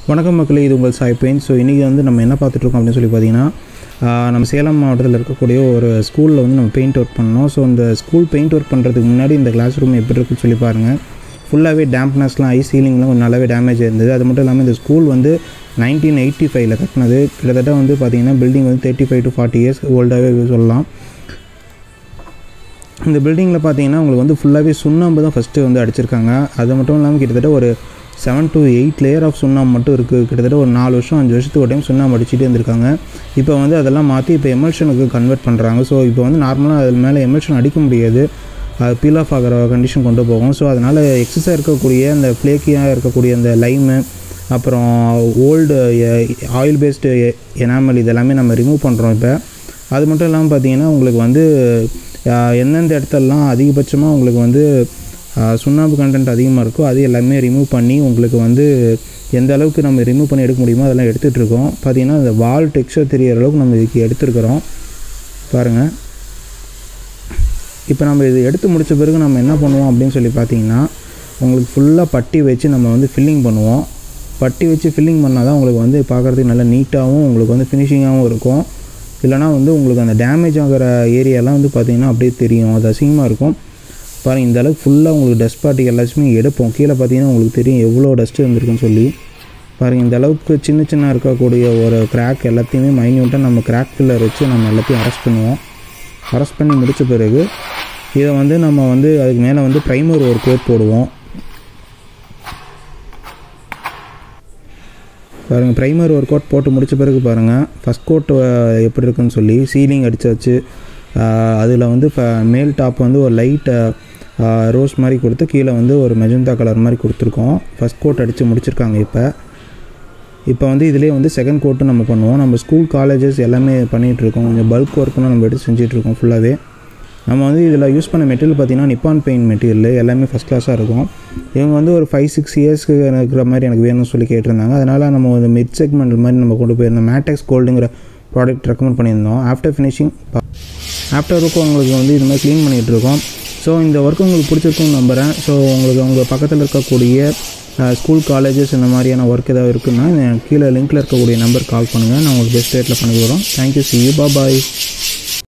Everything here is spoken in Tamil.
வணக்கம் மக்களே இது உங்கள் சாய் பெயின் ஸோ இன்றைக்கி வந்து நம்ம என்ன பார்த்துட்ருக்கோம் அப்படின்னு சொல்லி பார்த்தீங்கன்னா ஆஹ், நம்ம சேலம் மாவட்டத்தில் இருக்கக்கூடிய ஒரு ஸ்கூலில் வந்து நம்ம பெயிண்ட் ஒர்க் பண்ணோம் ஸோ இந்த ஸ்கூல் பெயிண்ட் ஒர்க் பண்ணுறதுக்கு முன்னாடி இந்த கிளாஸ் ரூம் எப்படி இருக்குன்னு சொல்லி பாருங்கள் ஃபுல்லாகவே டேம்ப்னஸ்லாம் ஐ சீலிங்லாம் கொஞ்சம் நல்லாவே டேமேஜ் இருந்தது அது மட்டும் இல்லாமல் இந்த ஸ்கூல் வந்து நைன்டீன் எயிட்டி ஃபைவ்ல கட்டினது கிட்டத்தட்ட வந்து பார்த்திங்கன்னா பில்டிங் வந்து thirty five to forty years ஓல்டாகவே சொல்லலாம் இந்த பில்டிங்கில் பார்த்தீங்கன்னா உங்களுக்கு வந்து ஃபுல்லாகவே சுண்ணாம்பு தான் ஃபஸ்ட்டு வந்து அடிச்சிருக்காங்க அது மட்டும் இல்லாமல் கிட்டத்தட்ட ஒரு seven to eight layer of சுண்ணாம்பு மட்டும் இருக்குது கிட்டத்தட்ட ஒரு நாலு வருஷம் அஞ்சு வருஷத்துக்கு ஒரு டைம் சுண்ணாம்பு அடிச்சுட்டே இருந்திருக்காங்க இப்போ வந்து அதெல்லாம் மாற்றி இப்போ எமல்ஷனுக்கு கன்வெர்ட் பண்ணுறாங்க ஸோ இப்போ வந்து நார்மலாக அது மேலே எமல்ஷன் அடிக்க முடியாது அது பீல் ஆஃப் ஆகிற கண்டிஷன் கொண்டு போகும் ஸோ அதனால் எக்ஸஸாக இருக்கக்கூடிய அந்த ஃப்ளேக்கியாக இருக்கக்கூடிய அந்த லைமு அப்புறம் ஓல்டு ஆயில் பேஸ்டு எனாமல் இதெல்லாமே நம்ம ரிமூவ் பண்ணுறோம் இப்போ அது மட்டும் இல்லாமல் பார்த்தீங்கன்னா உங்களுக்கு வந்து ஆஹ், எந்தெந்த இடத்துலலாம் அதிகபட்சமாக உங்களுக்கு வந்து ஆஹ், சுண்ணாம்பு கண்டென்ட் அதிகமாக இருக்கோ அது எல்லாமே ரிமூவ் பண்ணி உங்களுக்கு வந்து எந்த அளவுக்கு நம்ம ரிமூவ் பண்ணி எடுக்க முடியுமோ அதெல்லாம் எடுத்துகிட்டு இருக்கோம் பார்த்தீங்கன்னா அந்த வால் டெக்ஸ்சர் தெரியற அளவுக்கு நம்ம இதுக்கு எடுத்துருக்குறோம் பாருங்கள் இப்போ நம்ம இது எடுத்து முடிச்ச பிறகு நம்ம என்ன பண்ணுவோம் அப்படின்னு சொல்லி பார்த்தீங்கன்னா உங்களுக்கு ஃபுல்லாக பட்டி வச்சு நம்ம வந்து ஃபில்லிங் பண்ணுவோம் பட்டி வச்சு ஃபில்லிங் பண்ணால் தான் உங்களுக்கு வந்து பார்க்குறதுக்கு நல்லா நீட்டாகவும் உங்களுக்கு வந்து ஃபினிஷிங்காகவும் இருக்கும் இல்லைனா வந்து உங்களுக்கு அந்த டேமேஜ் ஆகிற ஏரியாலாம் வந்து பார்த்திங்கன்னா அப்படியே தெரியும் அது அசிங்கமாக இருக்கும் பாருங்கள் இந்த அளவுக்கு ஃபுல்லாக உங்களுக்கு டஸ்ட் பார்ட்டிகள் எல்லாத்தையுமே எடுப்போம் கீழே பார்த்தீங்கன்னா உங்களுக்கு தெரியும் எவ்வளோ டஸ்ட் இருந்திருக்குன்னு சொல்லி பாருங்கள் இந்த அளவுக்கு சின்ன சின்ன இருக்கக்கூடிய ஒரு கிராக் எல்லாத்தையுமே மைன்யூட்டாக நம்ம கிராக் ஃபில்லர் வச்சு நம்ம எல்லாத்தையும் அரெஸ்ட் பண்ணுவோம் அரெஸ்ட் பண்ணி முடித்த பிறகு இதை வந்து நம்ம வந்து அதுக்கு மேலே வந்து ப்ரைமர் ஒரு கோட் போடுவோம் பாருங்கள் ப்ரைமர் ஒரு கோட் போட்டு முடிச்ச பிறகு பாருங்கள் ஃபஸ்ட் கோட் எப்படி இருக்குன்னு சொல்லி சீலிங் அடிச்சாச்சு அதில் வந்து இப்போ மேல் டாப் வந்து ஒரு லைட் ரோஸ் மாதிரி கொடுத்து கீழே வந்து ஒரு மெஜந்தா கலர் மாதிரி கொடுத்துருக்கோம் ஃபஸ்ட் கோட் அடித்து முடிச்சிருக்காங்க இப்போ இப்போ வந்து இதிலே வந்து செகண்ட் கோட்டும் நம்ம பண்ணுவோம் நம்ம ஸ்கூல் காலேஜஸ் எல்லாமே பண்ணிகிட்டு இருக்கோம் கொஞ்சம் பல்க் ஒர்க்லாம் நம்ம எடுத்து செஞ்சுட்டு இருக்கோம் ஃபுல்லாகவே நம்ம வந்து இதில் யூஸ் பண்ண மெட்டீரியல் பார்த்தீங்கன்னா நிப்பான் பெயிண்ட் மெட்டீரியல் எல்லாமே ஃபஸ்ட் கிளாஸாக இருக்கும் இவங்க வந்து ஒரு ஃபைவ் சிக்ஸ் இயர்ஸ்க்கு இருக்கிற மாதிரி எனக்கு வேணும்னு சொல்லி கேட்டிருந்தாங்க அதனால் நம்ம ஒரு மிட் செக்மெண்ட் மாதிரி நம்ம கொண்டு போயிருந்தோம் மேட்டெக்ஸ் கோல்டுங்கிற ப்ராடக்ட் ரெக்கமெண்ட் பண்ணியிருந்தோம் ஆஃப்டர் ஃபினிஷிங் ஆஃப்டர் ஒர்க்கும் உங்களுக்கு வந்து இது மாதிரி க்ளீன் பண்ணிகிட்டு இருக்கோம் ஸோ இந்த ஒர்க் உங்களுக்கு பிடிச்சிருக்குன்னு நம்புகிறேன் ஸோ உங்களுக்கு உங்கள் பக்கத்தில் இருக்கக்கூடிய ஸ்கூல் காலேஜஸ் இந்த மாதிரியான ஒர்க் ஏதாவது இருக்குன்னா கீழே லிங்க்கில் இருக்கக்கூடிய நம்பர் கால் பண்ணுங்கள் நான் உங்களுக்கு பெஸ்ட் ரேட்டில் பண்ணி தரோம் தேங்க்யூ சி யூ பாய்